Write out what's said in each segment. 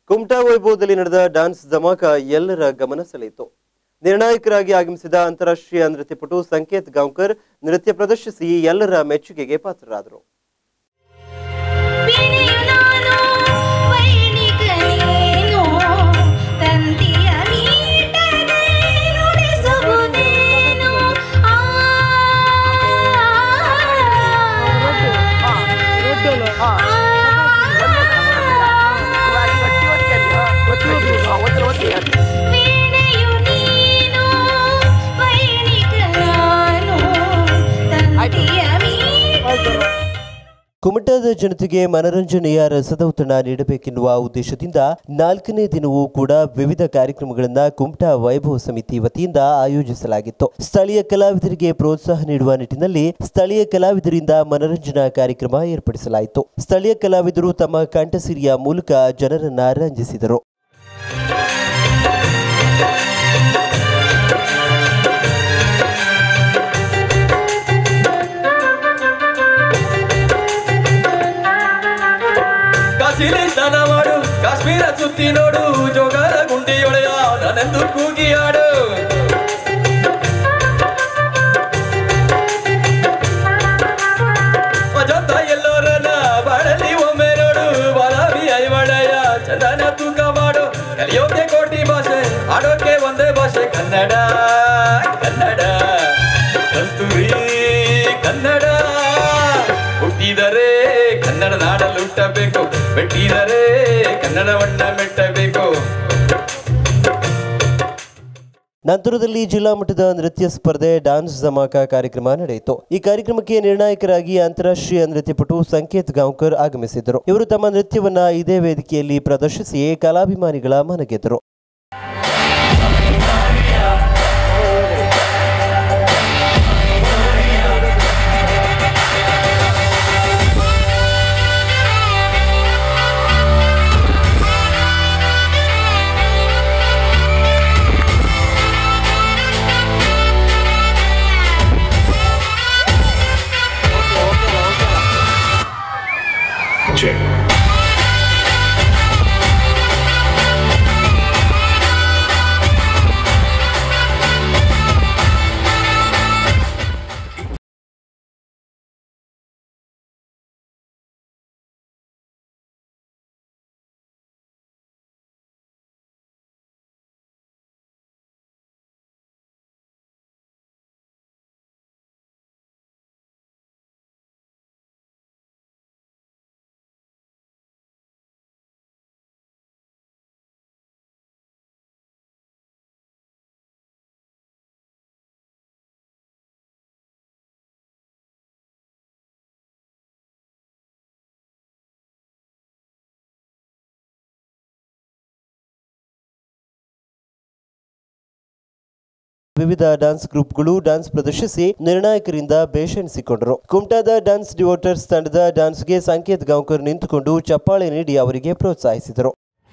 ಕುಮಟಾ ವೈಭವದಲ್ಲಿ ನಡೆದ ಡ್ಯಾನ್ಸ್ ಧಮಾಕ ಎಲ್ಲರ ಗಮನ ಸೆಳೆಯಿತು ನಿರ್ಣಾಯಕರಾಗಿ ಆಗಮಿಸಿದ ಅಂತಾರಾಷ್ಟ್ರೀಯ ನೃತ್ಯಪಟು ಸಂಕೇತ್ ಗಾಂವ್ಕರ್ ನೃತ್ಯ ಪ್ರದರ್ಶಿಸಿ ಎಲ್ಲರ ಮೆಚ್ಚುಗೆಗೆ ಪಾತ್ರರಾದರು ವೀಣೆಯು ನಾನು ವೈಣಿಕನೇನು ತಂತಿಯ ಮೀಟದೆ ನುಡಿಸುವುದೇನು ಆ ವೀಣೆಯು ನೀನು ವೈಣಿಕ ನಾನು ತಂತಿಯ ಮೀಟದೆ ಕುಮಟಾದ ಜನತೆಗೆ ಮನರಂಜನೆಯ ರಸದೌತಣ ನೀಡಬೇಕೆನ್ನುವ ಉದ್ದೇಶದಿಂದ ನಾಲ್ಕನೇ ದಿನವೂ ಕೂಡ ವಿವಿಧ ಕಾರ್ಯಕ್ರಮಗಳನ್ನ ಕುಮಟಾ ವೈಭವ ಸಮಿತಿ ವತಿಯಿಂದ ಆಯೋಜಿಸಲಾಗಿತ್ತು ಸ್ಥಳೀಯ ಕಲಾವಿದರಿಗೆ ಪ್ರೋತ್ಸಾಹ ನೀಡುವ ನಿಟ್ಟಿನಲ್ಲಿ ಸ್ಥಳೀಯ ಕಲಾವಿದರಿಂದ ಮನರಂಜನಾ ಕಾರ್ಯಕ್ರಮ ಏರ್ಪಡಿಸಲಾಯಿತು ಸ್ಥಳೀಯ ಕಲಾವಿದರು ತಮ್ಮ ಕಂಠಸಿರಿಯ ಮೂಲಕ ಜನರನ್ನ ರಂಜಿಸಿದರು ಕಾಶಿಲಿ ಸ್ನಾನ ಮಾಡು ಕಾಶ್ಮೀರ ಸುತ್ತಿ ನೋಡು ಜೋಗಾರ ಗುಂಡಿಯೊಳೆಯ ನನೆಂದು ಕೂಗಿ ಆಡು ಅಜಂತ ಎಲ್ಲೋರನ ಬಾಳಲಿ ಒಮ್ಮೆ ನೋಡು ಬಾಲಾವಿ ಐವಳೆಯ ಚಂದನ ತೂಕ ಮಾಡು ಕಲಿಯೋಕೆ ಕೋಟಿ ಭಾಷೆ ಆಡೋಕೆ ಒಂದೇ ಭಾಷೆ ಕನ್ನಡ ಕನ್ನಡ ಕಸ್ತೂರಿ ಕನ್ನಡ ಹುಟ್ಟಿದರೆ ಕನ್ನಡ ನಾಡಲು ಹುಟ್ಟಬೇಕು ಮೆಟ್ಟಿದರೆ ಕನ್ನಡವನ್ನ ಮೆಟ್ಟಬೇಕು ನಂತರದಲ್ಲಿ ಜಿಲ್ಲಾ ಮಟ್ಟದ ನೃತ್ಯ ಸ್ಪರ್ಧೆ ಡಾನ್ಸ್ ಧಮಾಕ ಕಾರ್ಯಕ್ರಮ ನಡೆಯಿತು ಈ ಕಾರ್ಯಕ್ರಮಕ್ಕೆ ನಿರ್ಣಾಯಕರಾಗಿ ಅಂತಾರಾಷ್ಟ್ರೀಯ ನೃತ್ಯಪಟು ಸಂಕೇತ್ ಗಾಂವ್ಕರ್ ಆಗಮಿಸಿದ್ದರು ಇವರು ತಮ್ಮ ನೃತ್ಯವನ್ನ ಇದೇ ವೇದಿಕೆಯಲ್ಲಿ ಪ್ರದರ್ಶಿಸಿ ಕಲಾಭಿಮಾನಿಗಳ ಮನಗೆದ್ದರು Check. ವಿವಿಧ ಡ್ಯಾನ್ಸ್ ಗ್ರೂಪ್ಗಳು ಡ್ಯಾನ್ಸ್ ಪ್ರದರ್ಶಿಸಿ ನಿರ್ಣಾಯಕರಿಂದ ಬೇಷೆನಿಸಿಕೊಂಡರು ಕುಮಟಾದ ಡ್ಯಾನ್ಸ್ ಡಿವೋಟರ್ಸ್ ತಂಡದ ಡ್ಯಾನ್ಸ್ಗೆ ಸಂಕೇತ್ ಗಾಂವ್ಕರ್ ನಿಂತುಕೊಂಡು ಚಪ್ಪಾಳೆ ನೀಡಿ ಅವರಿಗೆ ಪ್ರೋತ್ಸಾಹಿಸಿದರು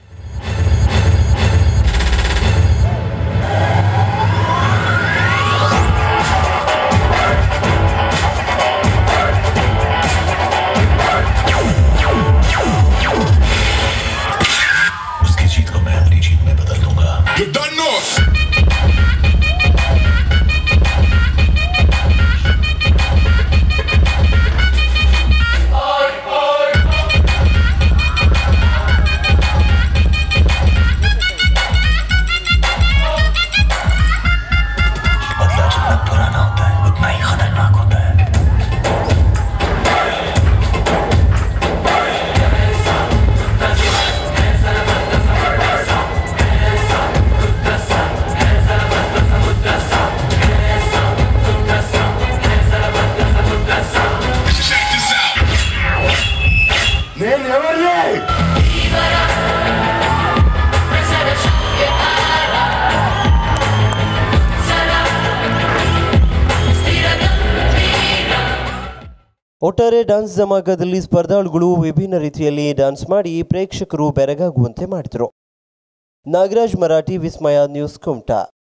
उसकी जीत को मैं अपनी जीत में बदल दूंगा You done know? बदला जितना पुराना होता है उतना ही खतरनाक होता है Check this out. నేను ఎవరిని ಒಟ್ಟಾರೆ ಡ್ಯಾನ್ಸ್ ಧಮಾಕದಲ್ಲಿ ಸ್ಪರ್ಧಾಳುಗಳು ವಿಭಿನ್ನ ರೀತಿಯಲ್ಲಿ ಡ್ಯಾನ್ಸ್ ಮಾಡಿ ಪ್ರೇಕ್ಷಕರು ಬೆರಗಾಗುವಂತೆ ಮಾಡಿದರು ನಾಗರಾಜ್ ಮರಾಠಿ ವಿಸ್ಮಯ ನ್ಯೂಸ್ ಕುಮಟಾ